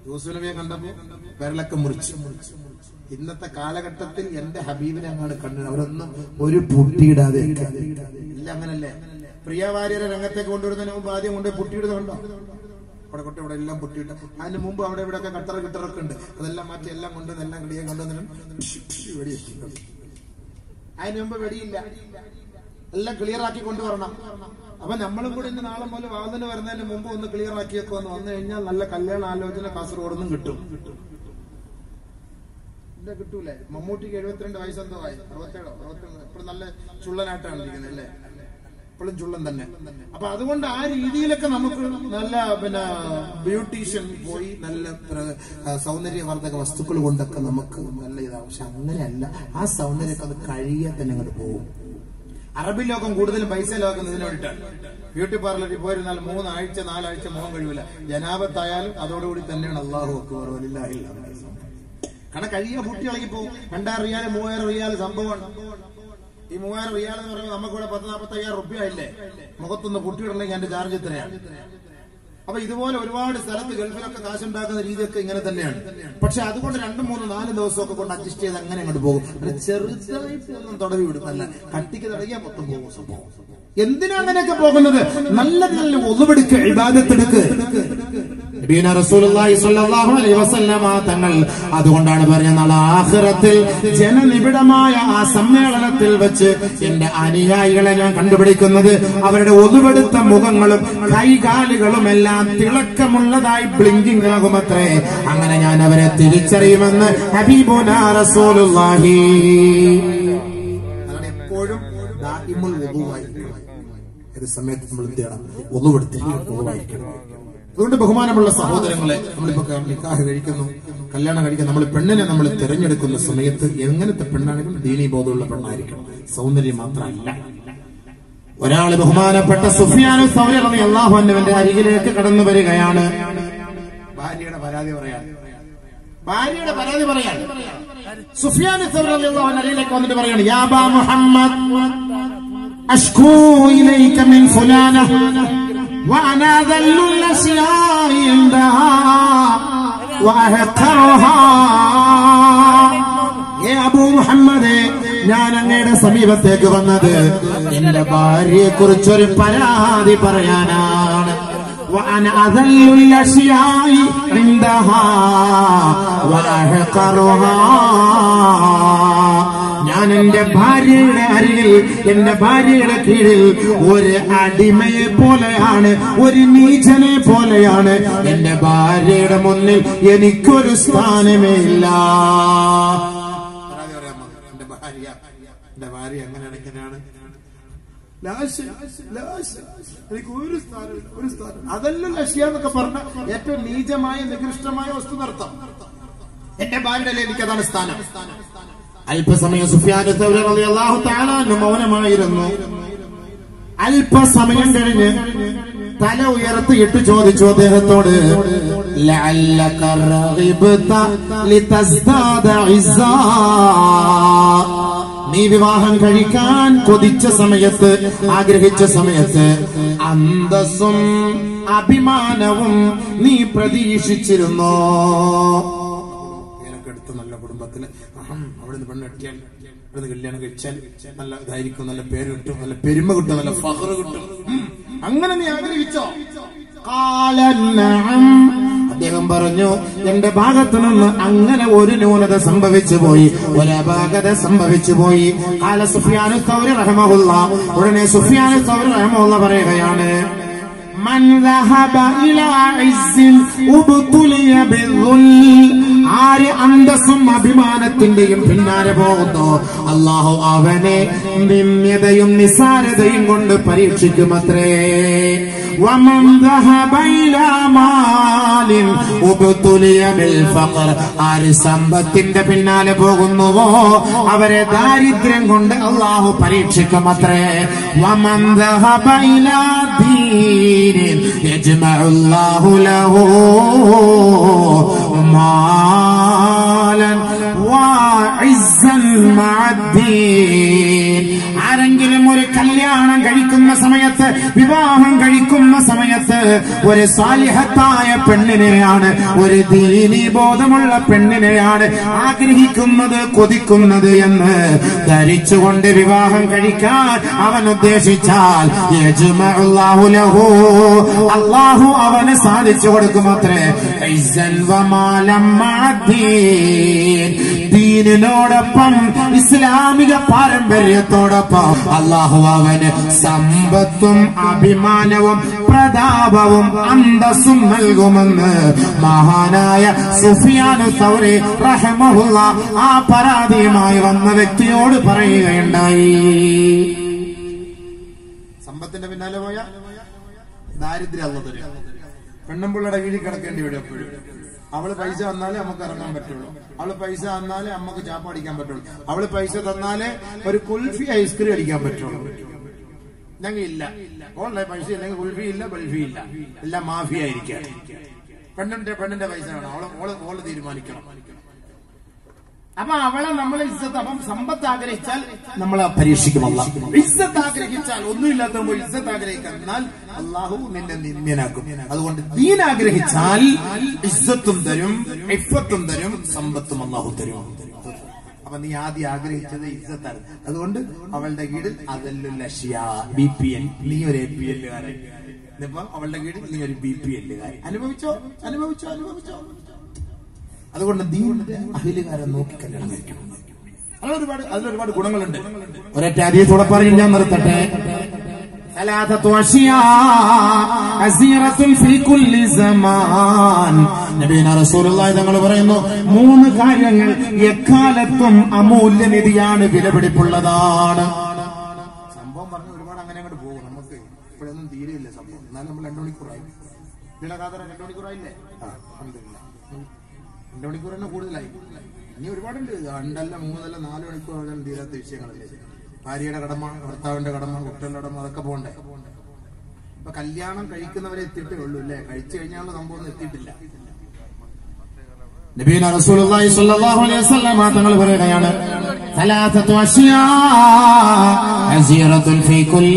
യൂസുഫ് നബിയെ കണ്ടപ്പോ വിരലൊക്കെ മുറിച്ചു ഇന്നത്തെ കാലഘട്ടത്തിൽ എന്റെ ഹബീബിനെ അങ്ങാണ് കണ്ടു അവരൊന്നും ഒരു പുട്ടിയിടാതെ ഇല്ല അങ്ങനല്ലേ പ്രിയ വാര്യരെ രംഗത്തേക്ക് കൊണ്ടുവരുന്നതിന് മുമ്പ് ആദ്യം കൊണ്ട് പുട്ടിയിടുന്നുണ്ടോ അവിടെ കൊട്ടെ ഇവിടെ എല്ലാം പൊട്ടിയിട്ട് അതിന് മുമ്പ് അവിടെ ഇവിടെ ഒക്കെ കട്ടറ കിട്ടറൊക്കെ ഉണ്ട് അതെല്ലാം മാറ്റി എല്ലാം കൊണ്ടുവന്ന് എല്ലാം റെഡിയായി കൊണ്ടുവന്നിട്ട് വെടിവെച്ചു അതിന് മുമ്പ് വെടിയില്ല എല്ലാം ക്ലിയർ ആക്കി കൊണ്ടുവരണം അപ്പൊ നമ്മളും കൂടി ഇന്ന് നാളെ മുതൽ വാതിന് വരുന്നതിന് മുമ്പ് ഒന്ന് ക്ലിയർ ആക്കിയൊക്കെ ഒന്ന് വന്നു കഴിഞ്ഞാൽ നല്ല കല്യാണ ആലോചന കാസർഗോഡ് നിന്നും കിട്ടും ഇല്ല കിട്ടൂലേ മമ്മൂട്ടിക്ക് എഴുപത്തിരണ്ട് വയസ്സെന്തോ ആയി അറുപത്തേഴോ അറുപത്തേഴോ ഇപ്പോഴും നല്ല ചുള്ളനായിട്ടാണ് ഇരിക്കുന്നത് അല്ലേ ഇപ്പോഴും ചുള്ളൻ തന്നെ അപ്പൊ അതുകൊണ്ട് ആ രീതിയിലൊക്കെ നമുക്ക് നല്ല പിന്നെ ബ്യൂട്ടീഷ്യൻ പോയി നല്ല പ്ര- ആ, സൗന്ദര്യവർദ്ധക വസ്തുക്കൾ കൊണ്ടൊക്കെ നമുക്ക് നല്ല ഇതാവും പക്ഷെ അങ്ങനെയല്ല ആ സൗന്ദര്യമൊക്കെ അത് കഴിയാൻ തന്നെ അങ്ങോട്ട് പോകും അറബി ലോകം കൂടുതലും പൈസ ലോകം ഇതിന് വേണ്ടിയിട്ടാണ് ബ്യൂട്ടി പാർലറിൽ പോയിരുന്നാൽ മൂന്നാഴ്ച നാലാഴ്ച മുഖം കഴിവില്ല ജനാപത്തായാലും അതോടുകൂടി തന്നെയാണ് അള്ളാഹു അക്ബർ വലില്ലാഹിൽ ഹംദ്. കാരണം കഴിയ കുട്ടി ഇളകി പോകും രണ്ടായിരം റിയാല് മൂവായിരം റിയാല് സംഭവമാണ് ഈ മൂവായിരം റിയാൽ എന്ന് പറയുമ്പോൾ നമുക്കിവിടെ പത്ത് നാൽപ്പത്തി അയ്യായിരം റുപ്യ ഇല്ലേ മുഖത്തൊന്ന് കുട്ടിയിടണമെങ്കിൽ എന്റെ ചാർജ് ഇത്രയാണ് അപ്പൊ ഇതുപോലെ ഒരുപാട് സ്ഥലത്ത് ഗൾഫിലൊക്കെ കാശുണ്ടാക്കുന്ന രീതിയൊക്കെ ഇങ്ങനെ തന്നെയാണ് പക്ഷെ അതുകൊണ്ട് രണ്ടും മൂന്ന് നാല് ദിവസമൊക്കെ കൊണ്ട് അഡ്ജസ്റ്റ് ചെയ്ത് അങ്ങനെ അങ്ങോട്ട് പോകും പിന്നെ ചെറുതായിട്ട് ഒന്നും തടവി വിടുന്നല്ല കട്ടിക്ക് തടകിയാൽ മൊത്തം പോകും സംഭവം എന്തിനാ അങ്ങനെയൊക്കെ പോകുന്നത് നല്ല നല്ല ഒതുവെടുക്ക് ഇബാദത്തെടുക്ക് നബീന റസൂലുള്ളാഹി സ്വല്ലല്ലാഹു അലൈഹി വസല്ലമ തങ്ങൾ അതുകൊണ്ടാണ് പറയുന്നത് ആഖിറത്തിൽ ജനനിബിഡമായ ആ സമ്മേളനത്തിൽ വെച്ച് എന്റെ അനുയായികളെ ഞാൻ കണ്ടുപിടിക്കുന്നത് അവരുടെ ഒതുവെടുത്ത മുഖങ്ങളും കൈകാലുകളും എല്ലാം തിളക്കമുള്ളതായി ബ്ലിങ്കിങ് ആകുമത്രേ അങ്ങനെ ഞാൻ അവരെ തിരിച്ചറിയുമെന്ന് ഹബീബുന റസൂലുള്ളാഹി അതാണ് എപ്പോഴും ദാഇമുൽ വുദൂവായിരിക്കണം ഏത് സമയത്ത് നമ്മൾ എന്ത് ചെയ്യണം ഒന്നുപെടുത്തി ഒന്നുവായിരിക്കണം അതുകൊണ്ട് ബഹുമാനമുള്ള സഹോദരങ്ങളെ നമ്മളിപ്പോ നിക്കാഹ് കഴിക്കുന്നു കല്യാണം കഴിക്കുന്നു നമ്മൾ പെണ്ണിനെ നമ്മൾ തിരഞ്ഞെടുക്കുന്ന സമയത്ത് എങ്ങനത്തെ പെണ്ണാണെങ്കിലും ദീനീ ബോധമുള്ള പെണ്ണായിരിക്കണം സൗന്ദര്യം മാത്രമല്ല ഒരാള് ബഹുമാനപ്പെട്ട സുഫിയാനു സൗരി അള്ളാഹു അന്നുവിന്റെ അരികിലേക്ക് കടന്നു വരികയാണ് ഭാര്യയുടെ പരാതി പറയാൻ ഭാര്യയുടെ പരാതി പറയാൻ സുഫിയാൻ അരികിലേക്ക് വന്നിട്ട് പറയാണ് യാബാ മുഹമ്മദ് അഷ്കൂ ഇലൈക മിൻ ഫുലാന وأنا ذل الأشياء عندها وأهقرها ഏ അബൂ മുഹമ്മദേ ഞാൻ അങ്ങയുടെ സമീപത്തേക്ക് വന്നത് എന്റെ ഭാര്യയെ കുറിച്ചൊരു പരാതി പറയാനാണ് وأنا أذل الأشياء عندها وأحقرها ഞാൻ എന്റെ ഭാര്യയുടെ അരികിൽ എന്റെ ഭാര്യയുടെ കീഴിൽ ഒരു അടിമയെ പോലെയാണ് ഒരു നീചനെ പോലെയാണ് എന്റെ ഭാര്യയുടെ മുന്നിൽ എനിക്കൊരു സ്ഥാനമേ ഇല്ല എന്റെ ഭാര്യ എന്റെ ഭാര്യ എങ്ങനെയാണ് ഇങ്ങനെയാണ് ലാശ്, ലാശ്. എനിക്ക് ഒരു സ്ഥാനമില്ല ഒരു സ്ഥാനം അതല്ല ലക്ഷ്യ എന്നൊക്കെ പറഞ്ഞ ഏറ്റവും നീചമായ നികൃഷ്ടമായ വസ്തു നടത്താം എന്റെ ഭാര്യയുടെ എനിക്കതാണ് സ്ഥാനം അല്പസമയം സുഫിയാൻ തൗരി റളിയല്ലാഹു തആല അൻഹു മൗനമായിരുന്നു അല്പസമയം കഴിഞ്ഞ് തല ഉയർത്തിയിട്ട് ചോദിച്ചു അദ്ദേഹത്തോട് ലഅല്ലക റഗിബ്ത ലിതസ്ദാദ ഇസ്സാ നീ വിവാഹം കഴിക്കാൻ കൊതിച്ച സമയത്ത് ആഗ്രഹിച്ച സമയത്ത് അന്തസ്സും അഭിമാനവും നീ പ്രതീക്ഷിച്ചിരുന്നോ ഇങ്ങനൊക്കെ എടുത്ത് നല്ല കുടുംബത്തില് അഹം, അവിടുന്ന് പെണ്ണ് കെട്ടിയാൽ ഇവിടുന്ന് കല്യാണം കഴിച്ചാൽ നല്ല ഇതായിരിക്കും നല്ല പേര് കിട്ടും നല്ല പെരുമ കിട്ടും നല്ല ഫഹറ് കിട്ടും ഉം. അങ്ങനെ നീ ആഗ്രഹിച്ചോ ഖാല നഅം. അദ്ദേഹം പറഞ്ഞു എന്റെ ഭാഗത്തു നിന്ന് അങ്ങനെ ഒരു ന്യൂനത സംഭവിച്ചു പോയി ഒരു അപാകത സംഭവിച്ചു പോയി കാല സുഫിയാനു സൗരി റഹമുള്ള ഉടനെ സുഫിയാനു സൗരി റഹമുള്ള പറയുകയാണ് من ذهب إلى عز أبطلي بالذل ആര് അന്തസ്സും അഭിമാനത്തിന്റെയും പിന്നാലെ പോകുന്നു അള്ളാഹു അവനെ നിന്ദ്യതയും നിസാരതയും കൊണ്ട് പരീക്ഷിക്കുമത്രേ ومن ذهب إلى مال أبطلي بالفقر ആര് സമ്പത്തിന്റെ പിന്നാലെ പോകുന്നുവോ അവരെ ദാരിദ്ര്യം കൊണ്ട് അള്ളാഹു പരീക്ഷിക്കുമത്രേ ومن ذهب إلى دين يجمع الله له مالا وعزا مع الدين ആരെങ്കിലും ഒരു കല്യാണം കഴിക്കുന്ന സമയത്ത് വിവാഹം കഴിക്കുന്ന സമയത്ത് ഒരു സാലിഹത്തായ പെണ്ണിനെയാണ് ഒരു ദീനി ബോധമുള്ള പെണ്ണിനെയാണ് ആഗ്രഹിക്കുന്നത് കൊതിക്കുന്നത് എന്ന് ധരിച്ചുകൊണ്ട് വിവാഹം കഴിക്കാൻ അവൻ ഉദ്ദേശിച്ചാൽ യജ്മഉല്ലാഹു ലഹു അള്ളാഹു അവന് സാധിച്ചു കൊടുക്കുമത്രേ ഇസ്സൻ വമാലം മഅദ്ദീൻ. ദീനിനോടൊപ്പം ഇസ്ലാമിക പാരമ്പര്യത്തോടൊപ്പം അള്ളാഹു അവന് സമ്പത്തും അഭിമാനവും പ്രതാപവും അന്തസ്സും നൽകുമെന്ന് മഹാനായ സുഫിയാനു തൗരി റഹ്മഹുള്ള ആ പരാതിയുമായി വന്ന വ്യക്തിയോട് പറയുകയുണ്ടായി സമ്പത്തിന്റെ പിന്നാലെ പോയ ദാരിദ്ര്യം അല്ല തരും പെണ്ണുമ്പിള്ളയുടെ കീഴിൽ കിടക്കേണ്ടി വരും എപ്പോഴും അവള് പൈസ തന്നാലേ നമുക്ക് ഇറങ്ങാൻ പറ്റുള്ളൂ അവള് പൈസ തന്നാലേ നമുക്ക് ചാപ്പ അടിക്കാൻ പറ്റുള്ളൂ അവള് പൈസ തന്നാലേ ഒരു കുൽഫി ഐസ്ക്രീം അടിക്കാൻ പറ്റുള്ളൂ ഞങ്ങൾ ഇല്ല ഓൺലൈൻ പൈസ ഇല്ലെങ്കിൽ കുൽഫി ഇല്ല ബൽഫി ഇല്ല എല്ലാം മാഫിയ ആയിരിക്കാം പെണ്ണിന്റെ പെണ്ണിന്റെ പൈസ വേണം അവള് ഓള് ഓള് തീരുമാനിക്കണം അപ്പൊ അവളെ നമ്മൾ ഇസ്സത്ത് അപ്പം സമ്പത്ത് ആഗ്രഹിച്ചാൽ നമ്മളെ പരീക്ഷിക്കുമല്ല ഇസ്സത്ത് ആഗ്രഹിച്ചാൽ ഒന്നുമില്ലാത്ത ഇസ്സത്ത് ആഗ്രഹിക്കാൻ എന്നാൽ അള്ളാഹു നിന്നെ നിന്ദ്യനാക്കും അതുകൊണ്ട് ദീൻ ആഗ്രഹിച്ചാൽ ഇസ്സത്തും തരും ഇഫത്തും തരും സമ്പത്തും അള്ളാഹു തരും അപ്പൊ നീ ആദ്യം ആഗ്രഹിച്ചത് ഇസ്സത്താണ് അതുകൊണ്ട് അവളുടെ കീഴിൽ അതല്ലുൽ അഷ്യാ ബി പി എൽ നീ ഒരു എ പി എല്ലുകാരൻ ഇന്നിപ്പോ അവളുടെ കീഴിൽ നീ ഒരു ബി പി എല്ലുകാരൻ അനുഭവിച്ചോ അനുഭവിച്ചോ അനുഭവിച്ചോ അതുകൊണ്ട് ദീനിന്റെ അഹിലുകാരെ നോക്കി കല്യാണം കഴിക്കണം അതിലൊരുപാട് അതിലൊരുപാട് ഗുണങ്ങളുണ്ട് ഒരൊറ്റ അതീതോടെ പറയും ഞാൻ നിർത്തട്ടെ ثلاثة أشياء كثيرة في كل زمان നബീന റസൂലുള്ളാഹി തങ്ങൾ പറയുന്നു മൂന്ന് കാര്യങ്ങൾ എക്കാലത്തും അമൂല്യനിധിയാണ് വിലപിടിപ്പുള്ളതാണ് സംഭവം പറഞ്ഞ് ഒരുപാട് അങ്ങനെ അങ്ങോട്ട് പോകും നമുക്ക് ഇപ്പോഴൊന്നും തീരെയില്ല സംഭവം എന്നാലും നമ്മൾ രണ്ടു മണിക്കൂറായി ഇതിന്റെ കാതറ രണ്ടു മണിക്കൂറായില്ലേ ആ അൽഹംദുലില്ലാ. രണ്ടു മണിക്കൂർ തന്നെ കൂടുതലായി ഇനി ഒരുപാടുണ്ട് രണ്ടല്ല മൂന്നല്ല നാല് മണിക്കൂർ ആകാൻ തീരാത്ത വിഷയങ്ങളല്ലേ ഭാര്യയുടെ കടമ ഭർത്താവിന്റെ കടമ കുട്ടികളുടെ കടമ അതൊക്കെ പോകണ്ടേ ഇപ്പൊ കല്യാണം കഴിക്കുന്നവരെ എത്തിയിട്ടേ ഉള്ളൂ അല്ലേ കഴിച്ചു കഴിഞ്ഞാലുള്ള സംഭവം ഒന്നും എത്തിയിട്ടില്ല നബീന റസൂലുള്ളാഹി സ്വല്ലല്ലാഹു അലൈഹി വസല്ലം തങ്ങൾ പറയുകയാണ് ثلاثة أشياء كثيرة في كل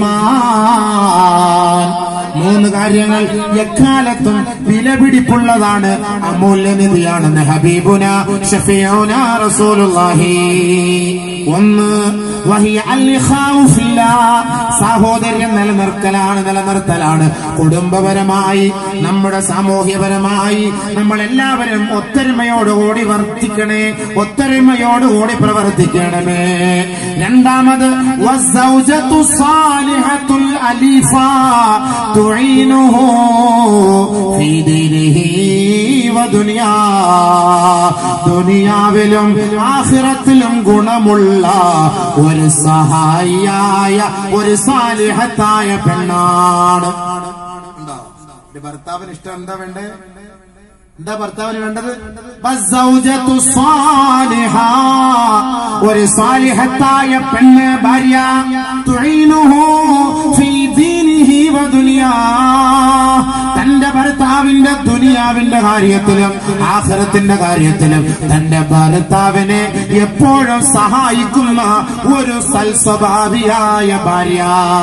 زمان മൂന്ന് കാര്യങ്ങൾ എക്കാലത്തും വിലപിടിപ്പുള്ളതാണ് അമൂല്യനിധിയാണെന്ന് ഹബീബുന ഷഫിയൂന റസൂലുള്ളാഹി ഒന്ന് വഹിയ അൽ ഇഖാഉ ഫില്ലാ സാഹോദര്യം നിലനിർത്തലാണ് നിലനിർത്തലാണ് കുടുംബപരമായി നമ്മുടെ സാമൂഹ്യപരമായി നമ്മൾ എല്ലാവരും ഒത്തൊരുമയോടുകൂടി വർത്തിക്കണേ ഒത്തൊരുമയോടുകൂടി പ്രവർത്തിക്കണമേ രണ്ടാമത് വസ്സൗജത്തു സാലിഹത്തുൽ അലീഫ തുഈനുഹു ഫീ ദീനിഹി വദുനിയാ ദുനിയാവിലും ആഖിറത്തിലും ഗുണമുള്ള ഒരു സഹായിയായ ഒരു സാലിഹത്തായ പെണ്ണാണ് ഉണ്ടോ എന്റെ ഭർത്താവിന് ഇഷ്ടം എന്താ വേണ്ടേ എന്താ ഭർത്താവിന് വേണ്ടത് വസ്സൗജത്തു സാലിഹ ഒരു സാലിഹത്തായ പെണ്ണ് ഭാര്യ തുഈനുഹു ഫീ ദീനിഹി വദുനിയാ തന്റെ ഭർത്താവിന്റെ ദുനിയാവിന്റെ കാര്യത്തിലും ആഖിറത്തിന്റെ കാര്യത്തിലും തന്റെ ഭർത്താവിനെ എപ്പോഴും സഹായിക്കുന്ന ഒരു സൽസ്വഭാവിയായ ഭാര്യ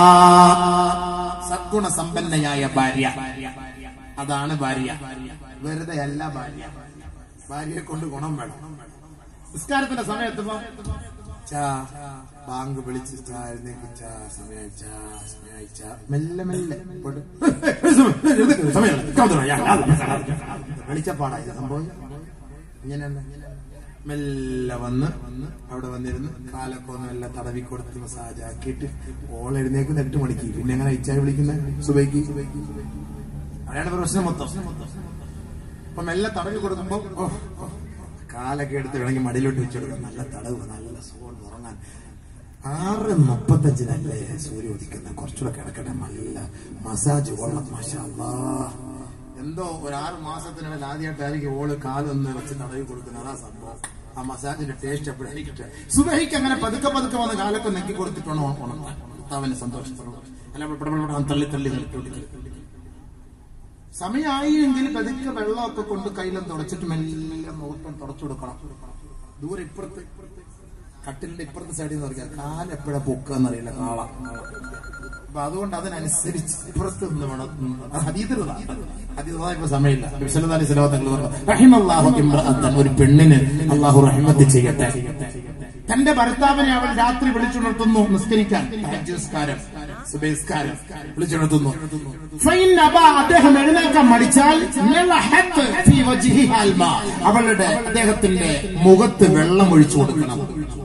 സദ്ഗുണ സമ്പന്നയായ ഭാര്യ അതാണ് ഭാര്യ വെറുതെ അല്ല ഭാര്യ ഭാര്യയെ കൊണ്ട് ഗുണം വേണം നിസ്കാരത്തിന്റെ സമയത്ത് ചാ ബാങ്ക് വിളിച്ച് ചാ എഴുന്നേക്ക് ചാ സമയായി ചാ സമയായി ചാ മെല്ലെ മെല്ലെ പോട്ട്. സമയമാണ്. കൗതുകം. യാ, യാ, വെളിച്ചപ്പാടായി സംഭവം ഇങ്ങനെ മെല്ലെ വന്ന് അവിടെ വന്നിരുന്ന് കാലൊക്കെ ഒന്ന് എല്ലാം തടവി കൊടുത്ത് മസാജ് ആക്കിയിട്ട് ഓൾ എഴുന്നേക്കുന്ന എട്ട് മണിക്ക് പിന്നെ എങ്ങനെ ഇച്ചായി വിളിക്കുന്നത് സുബൈക്ക് അതാണ് പ്രശ്നം മൊത്തം അപ്പൊ മെല്ലെ തടവി കൊടുക്കുമ്പോ ഓ ഓ, കാലൊക്കെ എടുത്ത് വേണമെങ്കിൽ മടിയിലോട്ട് വെച്ചെടുക്കാം നല്ല തടവ് നല്ല സുഖം ഉറങ്ങാൻ ആറ് മുപ്പത്തഞ്ചിനല്ലേ സൂര്യ ഉദിക്കുന്നത് കുറച്ചുകൂടെ കിടക്കട്ടെ നല്ല മസാജ് കൊള്ളാം മാഷാ അല്ലാ. എന്തോ ഒരു ആറ് മാസത്തിനിടയിൽ ആദ്യമായിട്ടായിരിക്കും ഓള് കാലൊന്ന് വെച്ച് തടവി കൊടുക്കുന്നത് അതാ സംഭവം ആ മസാജിന്റെ ടേസ്റ്റ് എപ്പോഴായിരിക്കും സുബഹിക്ക് അങ്ങനെ പതുക്കെ പതുക്കെ വന്ന് കാലൊക്കെ നെക്കി കൊടുത്തിട്ടാണ് ഉണർത്താൻ ഭർത്താവിന് സന്തോഷത്തോളം അല്ല ഇവിടെ ഇവിടെ ഇവിടെ തള്ളി തള്ളി തള്ളി തള്ളി സമയമായി എങ്കിൽ പതുക്കെ വെള്ളമൊക്കെ കൊണ്ട് കയ്യിലും തുടച്ചിട്ട് മെല്ലെ മുഖത്തും തുടച്ചു കൊടുക്കണം ദൂരെ ഇപ്പുറത്ത് കട്ടിലിന്റെ ഇപ്പുറത്തെ സൈഡിൽ നിന്ന് പറയാം കാല് എപ്പോഴാ പൊക്കാന്നറിയില്ല കാള അപ്പൊ അതുകൊണ്ട് അതിനനുസരിച്ച് ഇപ്പുറത്ത് നിന്ന് വേണം അതീതൃത അതീതത ഇപ്പൊ സമയമില്ല വിശലതാലി സ്ഥലത്തങ്ങൾ പറഞ്ഞു റഹിമല്ലാഹു ഇമ്രഅത്തൻ ഒരു പെണ്ണിന് അള്ളാഹു റഹിമത്ത് ചെയ്യട്ടെ തന്റെ ഭർത്താവിനെ അവൾ രാത്രി വിളിച്ചുണർത്തുന്നു നിസ്കരിക്കാൻ തഹജ്ജുദ് നിസ്കാരം സുബഹിസ്കാരം വിളിച്ചുണർത്തുന്നു ഫൈൻ അബ അദ്ദേഹം എഴുന്നേക്കാൻ മടിച്ചാൽ നലഹത്ത് ഫീ വജ്ഹിഹാ അൽമാ. അവളുടെ അദ്ദേഹത്തിന്റെ മുഖത്ത് വെള്ളം ഒഴിച്ചു കൊടുക്കണം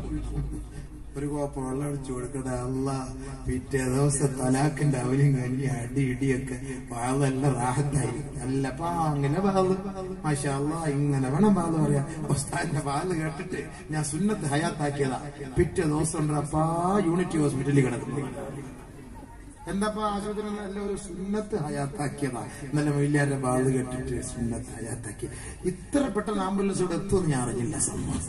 ഒരു കോപ്പ വെള്ളം ഒഴിച്ചു കൊടുക്കണ അല്ല പിറ്റേ ദിവസം തലാക്കിന്റെ അവലും കഞ്ഞി അടി ഇടിയൊക്കെ പാവല്ല റാഹത്തായി നല്ല പാങ്ങനെ പാല് മാഷാ അല്ലാ ഇങ്ങനെ വേണം പാല് പറയാ ഉസ്താദിന്റെ പാല് കേട്ടിട്ട് ഞാൻ സുന്നത്ത് ഹയാത്താക്കിയതാ പിറ്റേ ദിവസം ഉണ്ട് അപ്പാ യൂണിറ്റി ഹോസ്പിറ്റലിൽ കിടക്കുന്നു എന്താപ്പാ ആശുപത്രി നല്ല ഒരു സുന്നത്ത് ഹയാത്താക്കിയതാ നല്ല വലിയാരുടെ ബാള് കേട്ടിട്ട് സുന്നത്ത് ഹയാത്താക്കി ഇത്ര പെട്ടെന്ന് ആംബുലൻസ് ഇവിടെ എത്തുമെന്ന് ഞാൻ അറിഞ്ഞില്ല സംഭവം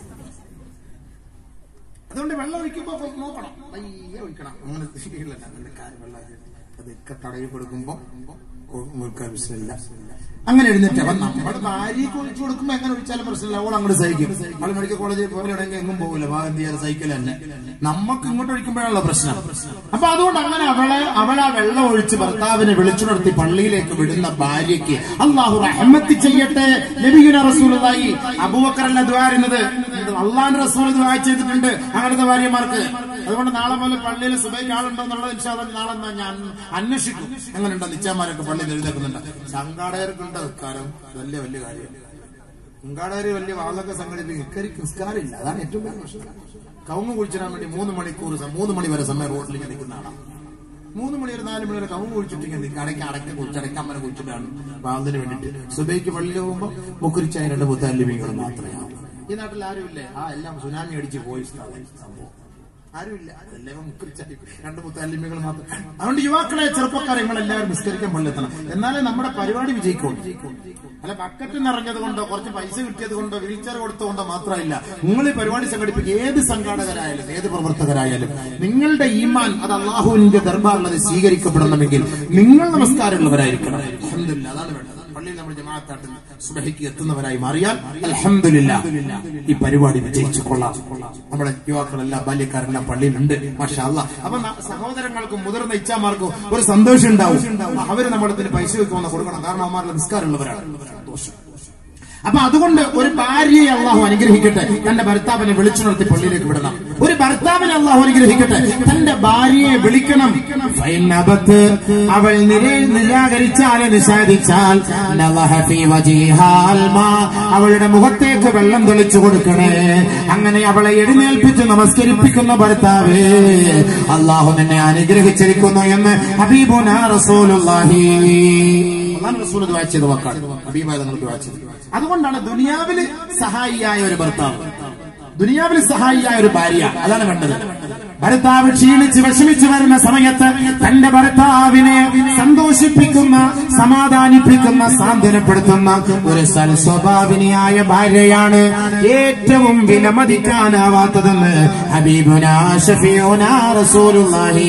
അതുകൊണ്ട് വെള്ളം ഒഴിക്കുമ്പോ അപ്പൊ നോക്കണം പയ്യെ ഒഴിക്കണം അങ്ങനെ ശരിയല്ല നല്ല കാര്യം വെള്ളം അതൊക്കെ തടവി കൊടുക്കുമ്പോ മുഴുക്കാൻ പ്രശ്നമില്ല അങ്ങനെ എഴുന്നേറ്റ് അപ്പൊ നമ്മുടെ ഭാര്യയ്ക്ക് ഒഴിച്ചു കൊടുക്കുമ്പോ എങ്ങനെ ഒഴിച്ചാലും പ്രശ്നമില്ല അവൾ അങ്ങോട്ട് സഹിക്കും അവൾ മെഡിക്കൽ കോളേജിൽ പോലെയാണെങ്കിൽ എങ്ങും പോകില്ല ഭാഗം എന്ത് ചെയ്യാൻ സൈക്കിൾ തന്നെ നമുക്ക് ഇങ്ങോട്ട് ഒഴിക്കുമ്പോഴാണല്ലോ പ്രശ്നം അപ്പൊ അതുകൊണ്ട് അങ്ങനെ അവളെ അവളെ വെള്ളം ഒഴിച്ച് ഭർത്താവിനെ വിളിച്ചുണർത്തി പള്ളിയിലേക്ക് വിടുന്ന ഭാര്യയ്ക്ക് അള്ളാഹു റഹ്മത്ത് ചെയ്യട്ടെ നബിഗുന റസൂലായി അബൂബക്കറല്ല ദ്വാരുന്നത് അള്ളാന്റെ റസൂൽ ദ്വാ ചെയ്തിട്ടുണ്ട് അങ്ങനത്തെ ഭാര്യമാർക്ക് അതുകൊണ്ട് നാളെ മുതൽ പള്ളിയിൽ സുബൈക്ക് ആളുണ്ടോ എന്നുള്ളത് ഇൻഷാല്ല നാളെ എന്നാ ഞാൻ അന്വേഷിക്കും എങ്ങനെയുണ്ടോ നിച്ചാമാരൊക്കെ പള്ളിയിൽ എഴുതേക്കുന്നുണ്ട് സംഘാടകർക്കുണ്ട് നിസ്കാരം വലിയ വലിയ കാര്യം സംഘാടകര് വലിയ വാളൊക്കെ സംഘടിപ്പിക്കും ഇക്കരിക്ക് നിസ്കാരമില്ല അതാണ് ഏറ്റവും വലിയ പ്രശ്നം കവുങ്ങ് കുഴിച്ചിടാൻ വേണ്ടി മൂന്ന് മണിക്കൂർ സ- മൂന്ന് മണി വരെ സമയം റോഡിൽ ഇങ്ങനെ നിൽക്കുന്ന ആളാണ് മൂന്ന് മണി ഒരു നാല് മണി വരെ കവുങ്ങ് കുഴിച്ചിട്ട് അടയ്ക്ക് അടയ്ക്ക് കുഴിച്ചടയ്ക്ക് അമ്മനെ കുഴിച്ചിട്ടാണ് വാതിന് വേണ്ടിട്ട് സുബൈക്ക് പള്ളിയിൽ പോകുമ്പോൾ മുക്കുരിച്ചായ രണ്ട് മുത്താലിമീങ്ങൾ മാത്രമേ ആവൂ ഈ നാട്ടിൽ ആരുമില്ലേ ആ എല്ലാം സുനാമി അടിച്ച് പോയി സ്ഥാപനം സംഭവം ആരുമില്ല എല്ലാം മുക്കുരിച്ചായി രണ്ട് മുത്താലിമീങ്ങൾ മാത്രം അതുകൊണ്ട് യുവാക്കളെ ചെറുപ്പക്കാരെ നിങ്ങൾ എല്ലാവരും നിസ്കരിക്കാൻ പള്ളിയെത്തണം എന്നാലേ നമ്മുടെ പരിപാടി വിജയിക്കുള്ളൂ അല്ല ബക്കറ്റ് നിറഞ്ഞത് കൊണ്ടോ കുറച്ച് പൈസ കിട്ടിയത് കൊണ്ടോ വീൽ ചെയർ കൊടുത്തുകൊണ്ടോ മാത്രമല്ല നിങ്ങൾ ഈ പരിപാടി സംഘടിപ്പിക്കുക ഏത് സംഘാടകരായാലും ഏത് പ്രവർത്തകരായാലും നിങ്ങളുടെ ഈമാൻ അത് അള്ളാഹുവിന്റെ ദർബാറിൽ അത് സ്വീകരിക്കപ്പെടണമെങ്കിൽ നിങ്ങൾ നമസ്കാരമുള്ളവരായിരിക്കണം അൽഹംദുലില്ലാ, അതാണ് വേണ്ടത് പള്ളിയിൽ നമ്മൾ ജമാഅത്തായിട്ട് സുബഹിക്ക് എത്തുന്നവരായി മാറിയാൽ അൽഹംദുലില്ലാ ഈ പരിപാടി വിജയിച്ചു കൊള്ളാം നമ്മുടെ യുവാക്കളെല്ലാം ബാല്യക്കാരെല്ലാം പള്ളിയിലുണ്ട് മാഷാ അല്ലാ അപ്പൊ ന- സഹോദരങ്ങൾക്കും മുതിർന്ന ഇച്ഛാമാർക്കും ഒരു സന്തോഷം ഉണ്ടാവും അവര് നമ്മുടെ അടുത്തിന് പൈസ വെക്കുമെന്ന് കൊടുക്കണം കാരണം അവന്മാരുടെ നിസ്കാരമുള്ളവരാണ് സന്തോഷം അപ്പൊ അതുകൊണ്ട് ഒരു ഭാര്യയെ അള്ളാഹു അനുഗ്രഹിക്കട്ടെ തന്റെ ഭർത്താവിനെ വിളിച്ചു നിർത്തി പള്ളിയിലേക്ക് വിടണം ഒരു ഭർത്താവിനെ അള്ളാഹു അനുഗ്രഹിക്കട്ടെ തന്റെ ഭാര്യയെ വിളിക്കണം ഫൈനബത്ത് അവൾ നിര- നിരാകരിച്ചാൽ നിഷേധിച്ചാൽ നളഹ ഫീ വജീഹാൽ മാ. അവളുടെ മുഖത്തേക്ക് വെള്ളം തെളിച്ചു കൊടുക്കണേ അങ്ങനെ അവളെ എഴുന്നേൽപ്പിച്ച് നമസ്കരിപ്പിക്കുന്ന ഭർത്താവ് അള്ളാഹു നിന്നെ അനുഗ്രഹിച്ചിരിക്കുന്നു എന്ന് ഹബീബുന റസൂലുള്ളാഹി അള്ളാഹു റസൂൽ ദുആ ചെയ്ത വാക്കാണ് ഹബീബായ തങ്ങൾ ദുആ ചെയ്തത് അതുകൊണ്ടാണ് ദുനിയാവില് സഹായിയായ ഒരു ഭർത്താവ് ദുനിയാവിൽ സഹായിയായ ഒരു ഭാര്യ അതാണ് വേണ്ടത് ഭർത്താവ് ക്ഷീണിച്ച് വിഷമിച്ചു വരുന്ന സമയത്ത് തന്റെ ഭർത്താവിനെ സന്തോഷിപ്പിക്കുന്ന സമാധാനിപ്പിക്കുന്ന സാന്ത്വനപ്പെടുത്തുന്ന ഒരു സൽസ്വഭാവിനിയായ ഭാര്യയാണ് ഏറ്റവും വിലമതിക്കാനാവാത്തതെന്ന് ഹബീബുന ഷഫീഉന റസൂലുള്ളാഹി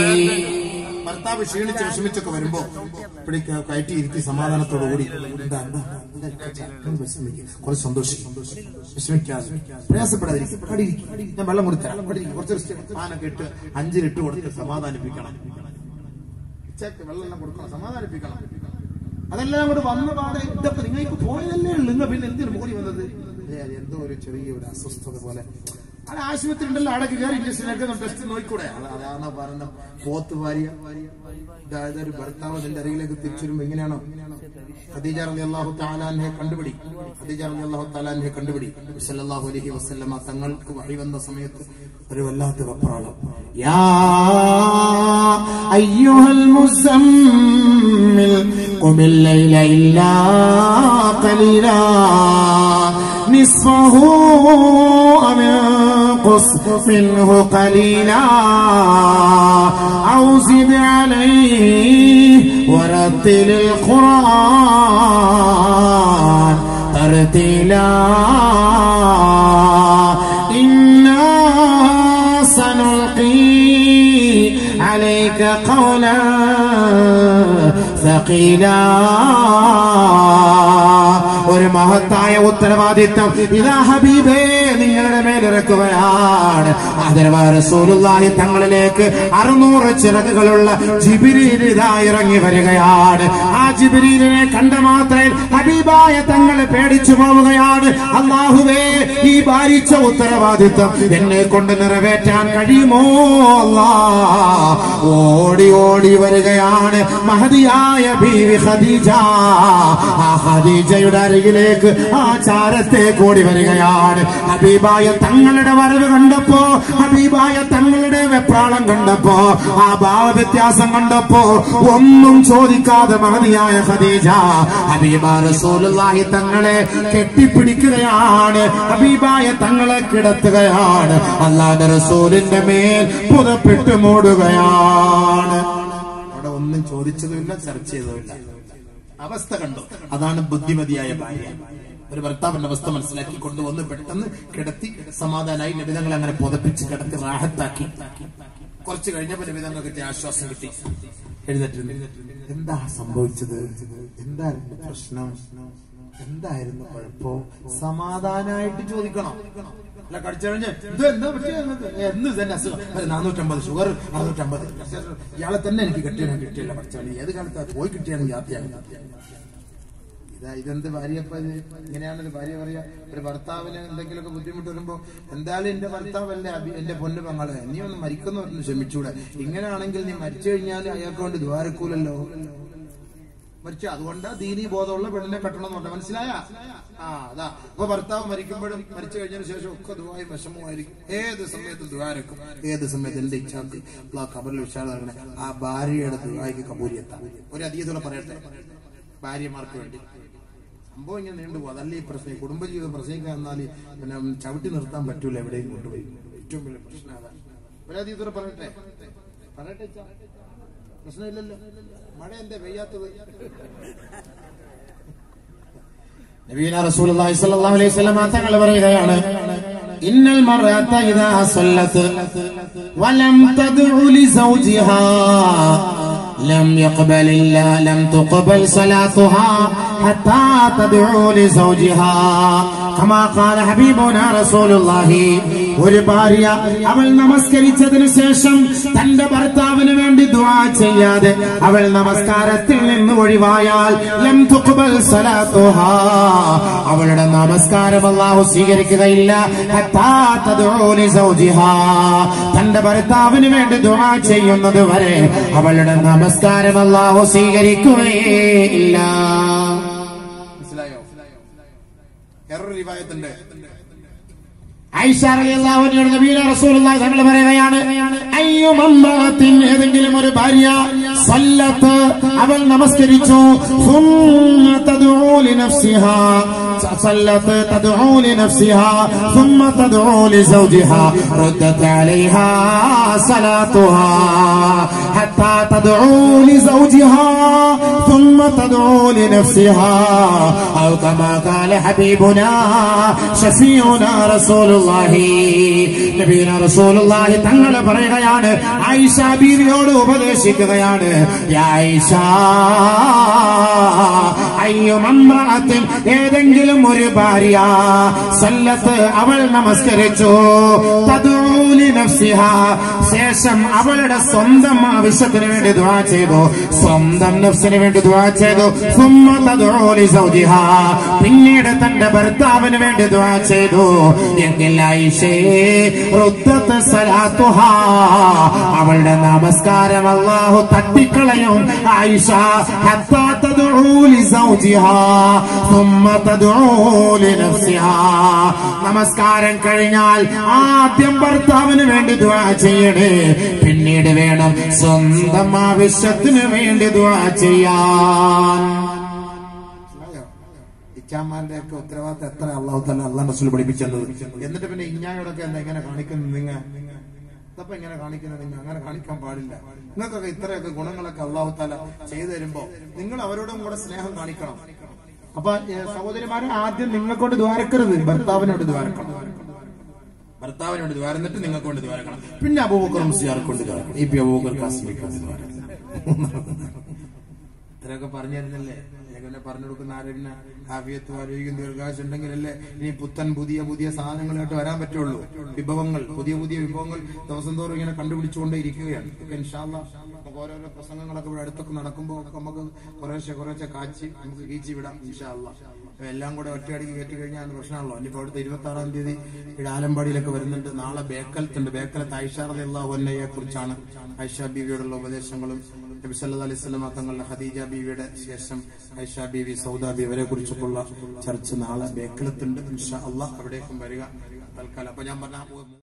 ഭർത്താവ് ക്ഷീണിച്ച് വിഷമിച്ചൊക്കെ വരുമ്പോ ഇവിടെ കയറ്റി ഇരുത്തി സമാധാനത്തോടു കൂടി എന്താ എന്താ എന്താ ഇക്കച്ചാ? ഒന്ന് വിഷമിക്ക്. കുറച്ച് സന്തോഷിക്കും വിഷമിക്കാതെ പ്രയാസപ്പെടാതിരിക്കും അവിടെ ഇരിക്ക്. ഞാൻ വെള്ളം കൊടുത്തരാം അവിടെ ഇരിക്ക്. കുറച്ച് rest. ആനൊക്കെ ഇട്ട് അഞ്ചിലിട്ട് കൊടുത്ത് സമാധാനിപ്പിക്കണം ഉച്ചയ്ക്ക് വെള്ളം എല്ലാം കൊടുക്കണം സമാധാനിപ്പിക്കണം അതെല്ലാം കൂടെ വന്ന പാടെ ഇതൊക്കെ നിങ്ങൾക്ക് പോയതല്ലേ ഉള്ളൂ നിങ്ങൾ പിന്നെ എന്തിനു മോടി വന്നത് ഏ, അത് എന്തോ ഒരു ചെറിയ ഒരു അസ്വസ്ഥത പോലെ അത് ആശുപത്രി ഉണ്ടല്ലോ അടക്ക് കയറി ഇഞ്ചക്ഷൻ എടുക്കുന്ന ടെസ്റ്റ് നോക്കിക്കൂടെ അത് അതാണ് പറഞ്ഞ പോത്ത് ഭാര്യ അതായത് ഒരു ഭർത്താവ് അതിന്റെ അരികിലേക്ക് തിരിച്ചു വരുമ്പോ എങ്ങനെയാണോ ഖദീജ റളിയല്ലാഹു തആലാനെ കണ്ടുപിടി ഖദീജ റളിയല്ലാഹു തആലാനെ കണ്ടുപിടി സല്ലല്ലാഹു അലൈഹി വസല്ലമ തങ്ങൾക്ക് വഹി വന്ന സമയത്ത് ഒരു വല്ലാത്ത വെപ്രാളം യാ അയ്യുഹൽ മുസമ്മിൽ ഖുമിൽ ലൈല ഇല്ലാ ഖലീലാ نصفه أو انقص منه قليلا أو زد عليه ورتل القرآن ترتيلا إنا سنلقي عليك قولا ثقيلا ഒരു മഹത്തായ ഉത്തരവാദിത്വം ഇതാ ഹബീബേ നിങ്ങളുടെ മേലിറക്കുകയാണ് ആദരവായ റസൂലുള്ളാഹി തങ്ങളിലേക്ക് അറുന്നൂറ് ചിറകുകളുള്ള ജിബിരിയിൽ ഇതാ ഇറങ്ങി വരികയാണ് ആ ജിബിരിലിനെ കണ്ട മാത്രയിൽ ഹബീബായ തങ്ങളെ പേടിച്ചു പോവുകയാണ് അള്ളാഹുവേ ഈ ഭാരിച്ച ഉത്തരവാദിത്വം എന്നെ കൊണ്ട് നിറവേറ്റാൻ കഴിയുമോ അല്ലാ ഓടി ഓടി വരികയാണ് മഹതിയായ ബീവി ഖദീജ ആ ഖദീജയുടെ അരികിലേക്ക് ആ ചാരത്തെ കൂടി വരികയാണ് ഹബീബായ തങ്ങളുടെ വരവ് കണ്ടപ്പോ ഹബീബായ തങ്ങളുടെ വെപ്രാളം കണ്ടപ്പോ ആ ഭാവ വ്യത്യാസം കണ്ടപ്പോ ഒന്നും ചോദിക്കാതെ മഹതിയായ ഖദീജ ഹബീബ റസൂലുള്ളാഹി തങ്ങളെ കെട്ടിപ്പിടിക്കുകയാണ് ഹബീബായ തങ്ങളെ കിടത്തുകയാണ് അല്ലാതെ റസൂലിന്റെ മേൽ പുതപ്പിട്ട് മൂടുകയാണ് അവിടെ ഒന്നും ചോദിച്ചതുമില്ല ചർച്ച ചെയ്തതുമില്ല അവസ്ഥ കണ്ടു അതാണ് ബുദ്ധിമതിയായ ഭാര്യ ഒരു ഭർത്താവിന്റെ അവസ്ഥ മനസ്സിലാക്കി കൊണ്ടുവന്ന് പെട്ടെന്ന് കിടത്തി സമാധാനായി നിബിധങ്ങൾ അങ്ങനെ പുതപ്പിച്ച് കിടത്തി റാഹത്താക്കി കുറച്ച് കഴിഞ്ഞപ്പോ നിബിധങ്ങൾക്ക് ആശ്വാസം കിട്ടി എഴുന്നേറ്റ് എന്താ സംഭവിച്ചത് എന്തായിരുന്നു പ്രശ്നം എന്തായിരുന്നു കുഴപ്പോ സമാധാനായിട്ട് ചോദിക്കണം അല്ല കടിച്ചു കഴിഞ്ഞ് ഇത് എന്താ പറ്റിയത് എന്ന് തന്നെ അസുഖം അത് നാനൂറ്റമ്പത് ഷുഗർ നാനൂറ്റമ്പത് ഇയാളെ തന്നെ എനിക്ക് കിട്ടിയാലും കിട്ടിയില്ല പഠിച്ചാൽ ഏത് കാലത്താ പോയി കിട്ടിയാണ് യാത്രയാണ് ഇതാ ഇതെന്ത് ഭാര്യപ്പ ഇത് ഇങ്ങനെയാണ് ഒരു ഭാര്യ പറയാ ഒരു ഭർത്താവിന് എന്തെങ്കിലുമൊക്കെ ബുദ്ധിമുട്ട് വരുമ്പോ എന്തായാലും എന്റെ ഭർത്താവല്ലേ അഭി- എന്റെ പൊന്നു പെങ്ങള് നീ ഒന്ന് മരിക്കുന്ന പറഞ്ഞു ക്ഷമിച്ചൂടെ ഇങ്ങനെയാണെങ്കിൽ നീ മരിച്ചു കഴിഞ്ഞാൽ അയാൾക്ക് വേണ്ടി ദ്വാരക്കൂലല്ലോ മരിച്ചു അതുകൊണ്ട് ദീനീ ബോധമുള്ള പെണ്ണിനെ കെട്ടണം എന്ന് പറഞ്ഞു മനസ്സിലായ ആ അതാ അപ്പൊ ഭർത്താവ് മരിക്കുമ്പോഴും മരിച്ചു കഴിഞ്ഞതിന് ശേഷം ഒക്കെ ദുബായി വിഷമമായിരിക്കും ഏത് സമയത്ത് ദ്വാരക്കും ഏത് സമയത്ത് എന്റെ ഇച്ഛാക്ക് ആ കബറിൽ വിശാലമാകണേ ആ ഭാര്യയുടെ ദുബായിക്ക് കബൂരിയെത്താം ഒരു അതീതോടെ പറയട്ടെ ഭാര്യമാർക്ക് വേണ്ടി സംഭവം ഇങ്ങനെ നീണ്ടുപോകും അതല്ല ഈ പ്രശ്നം ഈ കുടുംബജീവിതം പ്രസംഗിക്കാൻ എന്നാൽ പിന്നെ ചവിട്ടി നിർത്താൻ പറ്റൂല എവിടെയും കൊണ്ടുപോയി ഏറ്റവും വലിയ പ്രശ്നം അതാണ് ഒരു അതീതോടെ പറയട്ടെ പറയട്ടെ ഇച്ചാ. പ്രശ്നമില്ലല്ലോ മഴ എന്താ പെയ്യാത്തത് നബീന റസൂലുള്ളാഹി സ്വല്ലല്ലാഹു അലൈഹി വസല്ലം തങ്ങൾ പറയുകയാണ് ഇന്നൽ മർഅത ഇദാ സല്ലത്ത് വലം തദ്ഉ ലസൗജിഹാ لم يقبل الله لم تقبل صلاتها حتى تدعو لزوجها كما قال حبيبنا رسول الله ഒരു ഭാര്യ അവൾ നമസ്കരിച്ചതിന് ശേഷം തന്റെ ഭർത്താവിന് വേണ്ടി ദുആ ചെയ്യാതെ അവൾ നമസ്കാരത്തിൽ നിന്ന് ഒഴിവായാൽ ലം തുഖ്ബൽ സലാത്തുഹാ അവളുടെ നമസ്കാരം അല്ലാഹു സ്വീകരിക്കുകയില്ല ഹത്താ തദ്ഉ ലസൗജിഹാ തന്റെ ഭർത്താവിന് വേണ്ടി ദുആ ചെയ്യുന്നത് വരെ അവളുടെ നമസ്കാരം അല്ലാഹു സ്വീകരിക്കുകയില്ല മനസ്സിലായോ വേറൊരു റിവായത്തുണ്ട് ഐഷ റളിയല്ലാഹു അൻഹയുടെ നബിയുടെ റസൂലുള്ളാഹി തങ്ങൾ പറയുകയാണ് അയ്യോ മമ്രഅത്തിൻ ഏതെങ്കിലും ഒരു ഭാര്യ സല്ലത്ത് അവൾ നമസ്കരിച്ചു ثم تدعو لنفسها صلت تدعو لنفسها ثم تدعو لزوجها ردت عليها صلاتها حتى تدعو لزوجها ثم تدعو لنفسها أو كما قال حبيبنا شفيعنا رسول الله നബീന റസൂലുള്ളാഹി തങ്ങൾ പറയുകയാണ് ആയിഷ ബീവിയോട് ഉപദേശിക്കുകയാണ് യാ ആയിഷ അയ്യുമമ്രഅത്തിൻ ഏതെങ്കിലും ഒരു ഭാര്യ സല്ലത്ത് അവൾ നമസ്കരിച്ചു തദൂലി നഫ്സിഹ ശേഷം അവളുടെ സ്വന്തം ആവശ്യത്തിന് വേണ്ടി ദുആ ചെയ്തു സ്വന്തം നഫ്സിന് വേണ്ടി ദുആ ചെയ്തു സുമ്മ തദൂലി സൗജിഹ പിന്നീട് തന്റെ ഭർത്താവിന് വേണ്ടി ദുആ ചെയ്തു എങ്കിൽ ആയിഷേ റുദ്ദത്ത് സലാത്തുഹ അവളുടെ നമസ്കാരം അല്ലാഹു തട്ടിക്കളയും ആയിഷ ഹത്താ തദ്ഉ ലിസൗജിഹാ ثم തദ്ഉ ലിനഫ്സിഹാ നമസ്കാരം കഴിഞ്ഞാൽ ആദ്യം ഭർത്താവിന് വേണ്ടി ദുആ ചെയ്യണേ പിന്നീട് വേണം സ്വന്തം ആവശ്യത്തിന് വേണ്ടി ദുആ ചെയ്യാൻ മനസ്സിലായോ? ഇച്ചാമാരുടെ ഒക്കെ ഉത്തരവാദിത്തം എത്ര അള്ളാഹു തന്നെ അള്ളാഹ് റസൂൽ പഠിപ്പിച്ചത് എന്നിട്ട് പിന്നെ ഇഞ്ഞായോടൊക്കെ എന്താ ഇങ്ങനെ കാണിക്കുന്നത് നിങ്ങൾ ഇതപ്പോ ഇങ്ങനെ കാണിക്കുന്നത് നിങ്ങൾ അങ്ങനെ കാണിക്കാൻ പാടില്ല നിങ്ങൾക്കൊക്കെ ഇത്രയൊക്കെ ഗുണങ്ങളൊക്കെ അള്ളാഹു താല ചെയ്തു തരുമ്പോ നിങ്ങൾ അവരോടും കൂടെ സ്നേഹം കാണിക്കണം അപ്പൊ ഏ, സഹോദരിമാരെ ആദ്യം നിങ്ങൾക്കൊണ്ട് ദ്വാരക്കരുത് ഭർത്താവിനോട് ദ്വാരക്കണം ഭർത്താവിനോട് ദ്വാരന്നിട്ട് നിങ്ങൾക്ക് കൊണ്ട് ദ്വാരക്കണം പിന്നെ അബൂബക്കർ മുസ്ലിയാർക്ക് കൊണ്ട് ദ്വാരക്കണം ഈ പി അബൂബക്കർ കാസിമിക്ക് കൊണ്ട് ദ്വാരക്കണം ഇത്രയൊക്കെ പറഞ്ഞു തരുന്നില്ലേ ഇങ്ങനെ പറഞ്ഞു കൊടുക്കുന്ന ആരും പിന്നെ കാവ്യത്വം ആരോഗ്യം ദീർഘാശം ഉണ്ടെങ്കിലല്ലേ ഇനി പുത്തൻ പുതിയ പുതിയ സാധനങ്ങളായിട്ട് വരാൻ പറ്റുള്ളൂ വിഭവങ്ങൾ പുതിയ പുതിയ വിഭവങ്ങൾ ദിവസം തോറും ഇങ്ങനെ കണ്ടുപിടിച്ചുകൊണ്ടേ ഇരിക്കുകയാണ് ഇതൊക്കെ ഇൻഷാല്ല നമുക്ക് ഓരോരോ പ്രസംഗങ്ങളൊക്കെ ഇവിടെ അടുത്തൊക്കെ നടക്കുമ്പോൾ ഒക്കെ നമുക്ക് കുറേശ്ശെ കുറേശ്ശെ കാച്ചി നമുക്ക് കീച്ചി വിടാം ഇൻഷാല്ല എല്ലാം കൂടെ ഒറ്റയടിക്ക് കയറ്റി കഴിഞ്ഞാൽ അത് പ്രശ്നമാണല്ലോ ഇനിയിപ്പോ അടുത്ത ഇരുപത്തി ആറാം തീയതി ഇവിടെ ആലമ്പാടിയിലൊക്കെ വരുന്നുണ്ട് നാളെ ബേക്കലത്തുണ്ട് ബേക്കലത്ത് ഐഷാറിയുള്ള ഒന്നയെ കുറിച്ചാണ് ഐഷ ബീവിയോടുള്ള ഉപദേശങ്ങളും നബി സല്ലല്ലാഹു അലൈഹി വസല്ലമ തങ്ങളുടെ ഖദീജ ബീവിയുടെ ശേഷം ഐഷ ബീവി സൗദ ബീവി ഇവരെ കുറിച്ചൊക്കെയുള്ള ചർച്ച നാളെ ബേക്കലത്തുണ്ട് ഇൻഷാ അള്ളാഹ് അവിടേക്കും വരിക തൽക്കാലം അപ്പൊ ഞാൻ പറഞ്ഞ